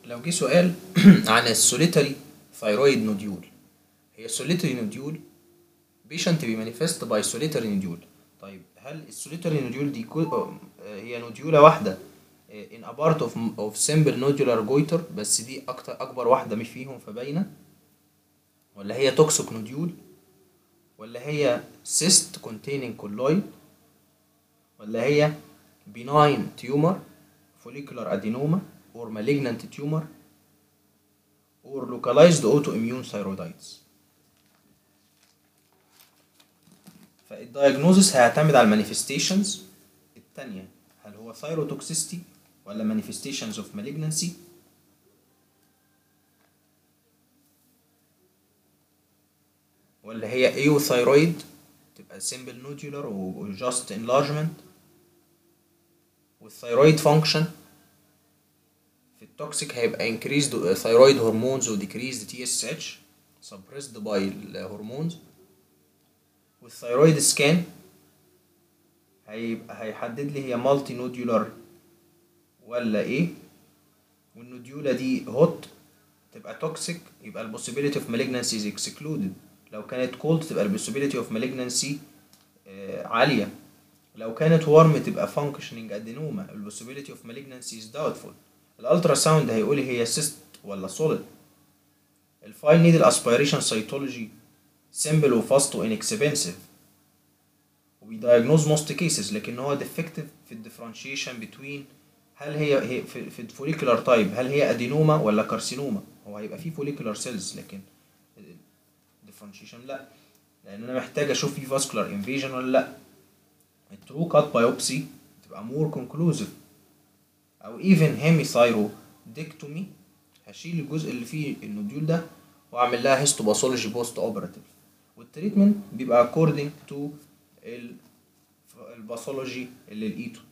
لو جه سؤال عن السوليتري ثايرويد نوديول هي السوليتري نوديول بيشنت بيمانيفست باي سوليتري نوديول طيب هل السوليتري نوديول دي كو... آه، هي نوديولة واحدة آه، in a part of of simple nodular goiter بس دي أكتر أكبر واحدة مش فيهم فباينة ولا هي توكسيك نوديول ولا هي cyst containing colloid ولا هي benign tumor follicular adenoma or malignant tumor or localized autoimmune thyroiditis فالدايجنوزس هيعتمد على المانيفستيشنز التانية هل هو ثايروتوكسيستي ولا manifestations of malignancy ولا هي ايوثايرويد تبقى simple nodular و و just enlargement والثايرويد function في التوكسيك هيبقى increased thyroid hormones و decreased TSH suppressed by الهرمونز والثايرويد سكان هيبقى هيحدد لي هي مالتي نوديولار ولا ايه والنوديولا دي هوت تبقى توكسيك يبقى البوسيبيليتي اوف malignancy is excluded لو كانت كولد تبقى البوسيبيليتي اوف malignancy آه، عالية لو كانت وارم تبقى functioning adenoma البوسيبيليتي اوف malignancy is doubtful الالترا ساوند هيقول لي هي cyst ولا solid الفاين نيدل اسبيريشن سيتولوجي simple وفاست وانكسبنسيف وبيدايجنوز موست كيسز لكن هو ديفكتيف في الديفرنشيشن بتوين هل هي هي في, في الفوليكولار تايب هل هي ادينوما ولا كارسينوما هو هيبقى فيه فوليكولار سيلز لكن الديفرنشيشن لا لان انا محتاج اشوف فيه فاسكولار انفيجن ولا لا الترو كات بايوبسي تبقى مور كونكلوزيف او ايفن هيمي ثايروديكتومي هشيل الجزء اللي فيه النوديول ده واعمل لها هيستوباثولوجي بوست اوبراتيف والتريتمنت بيبقى according to ال- الباثولوجي اللي لقيته